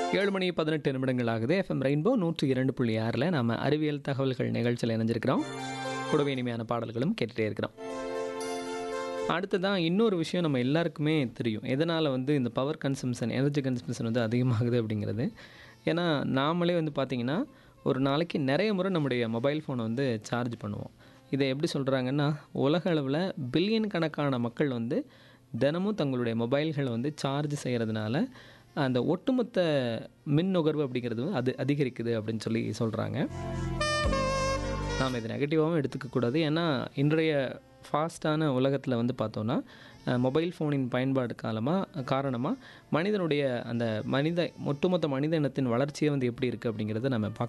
ஏழு மணி பதினெட்டு நிமிடங்கள் ஆகுது எஃப்எம் ரெயின்போ நூற்றி இரண்டு புள்ளி ஆறில் நாம் அறிவியல் தகவல்கள் நிகழ்ச்சியில் இணைஞ்சிருக்கிறோம் கூடவே இனிமையான பாடல்களும் கேட்டுகிட்டே இருக்கிறோம் அடுத்ததான் இன்னொரு விஷயம் நம்ம எல்லாருக்குமே தெரியும் எதனால் வந்து இந்த பவர் கன்சம்ஷன் எனர்ஜி கன்சம்ஷன் வந்து அதிகமாகுது அப்படிங்கிறது ஏன்னா நாமளே வந்து பார்த்திங்கன்னா ஒரு நாளைக்கு நிறைய முறை நம்முடைய மொபைல் ஃபோனை வந்து சார்ஜ் பண்ணுவோம் இதை எப்படி சொல்கிறாங்கன்னா உலக அளவில் பில்லியன் கணக்கான மக்கள் வந்து தினமும் தங்களுடைய மொபைல்களை வந்து சார்ஜ் செய்கிறதுனால அந்த ஒட்டுமொத்த மின் நுகர்வு அப்படிங்கிறது வந்து அது அதிகரிக்குது அப்படின்னு சொல்லி சொல்கிறாங்க நாம் இதை நெகட்டிவாகவும் எடுத்துக்கக்கூடாது ஏன்னா இன்றைய ஃபாஸ்ட்டான உலகத்தில் வந்து பார்த்தோன்னா மொபைல் ஃபோனின் பயன்பாடு காலமாக காரணமாக மனிதனுடைய அந்த மனித ஒட்டுமொத்த மனித இனத்தின் வளர்ச்சியே வந்து எப்படி இருக்குது அப்படிங்கிறத நம்ம பார்க்க